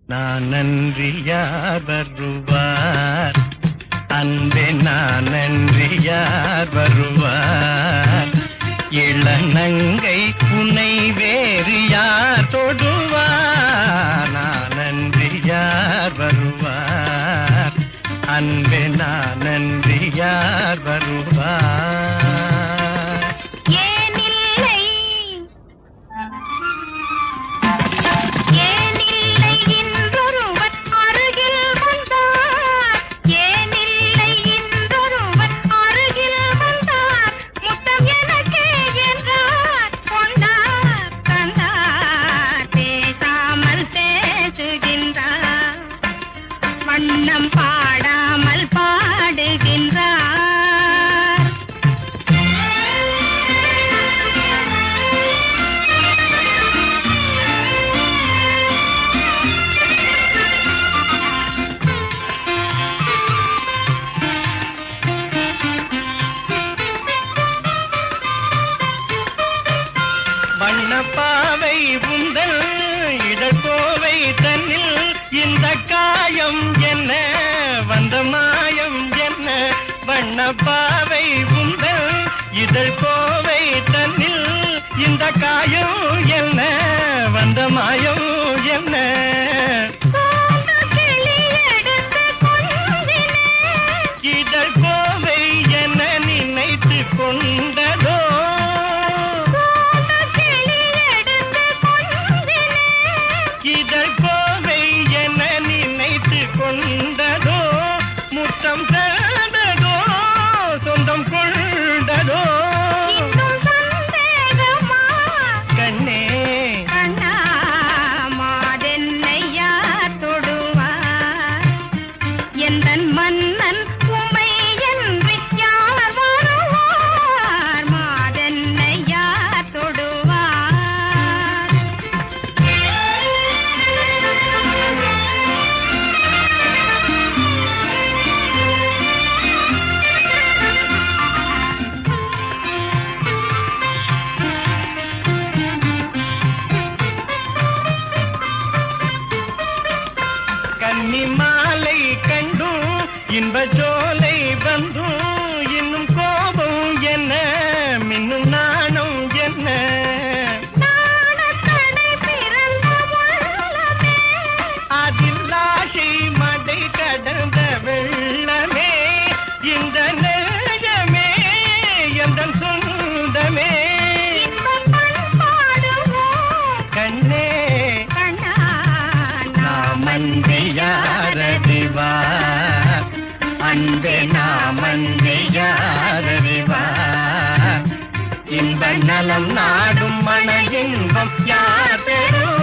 நான் நன்றி யார் வருவார் அன்பே நான் நன்றி யார் வருவார் இளநங்கை உன்னை வேறு யார் தொடுவார் நான் நன்றி யார் வருவார் அன்பே நான் நன்றி யார் வருவார் ஏனில்லை ஏனில்லை இன்றொருவர் அருகில் வந்தார் ஏனில்லை இன்றொருவர் அருகில் வந்தார் முத்தம் எனக்கே என்றார் கொண்டார் தந்தார் பேசாமல் பேசுகின்றார் வண்ணம் பாடாமல் பாடுகின்றார் வண்ணப்பாவை உந்தல் இடக்கோவை தன்னில் இந்த காயம் என்ன வந்த மாயம் என்ன வண்ணப்பாவை உந்தல் இதழ் கோவை தன்னில் இந்த காயம் என்ன வந்த மாயம் என்ன கிளியெடுத்து கொஞ்சினேன் இதழ் கோவை என நினைத்து கொண்டதோ கிளியெடுத்து கொஞ்சினேன் இதழ் கோவை என நினைத்து கொண்டதோ முத்தம் தந்ததோ சொந்தம் கொண்டதோ இன்னும் சந்தேகமா கண்ணே கண்ணா மாதென்னை யார் தொடுவார் எந்தன் மன்னன் உமை என்று யார் வருவார் மாதென்னை யார் தொடுவார் கன்னி மாலை கண்டும் இன்ப சோலை வந்தும் இன்னும் கோபம் என்ன மின்னும் நாணம் என்ன நாணத்தடை பிறந்த உள்ளமே அதில் ஆசை மடை கடந்த வெள்ளமே இந்த நெஞ்சமே எந்த சொந்தமே இன்பம் பண்பாடுவோம் கண்ணே கண்ணா நாம் அன்பே யாரறிவார் அன்பே நாம் அன்பே யாரறிவார் இன்ப நலம் நாடும் மன இன்பம் யார் பெறுவார்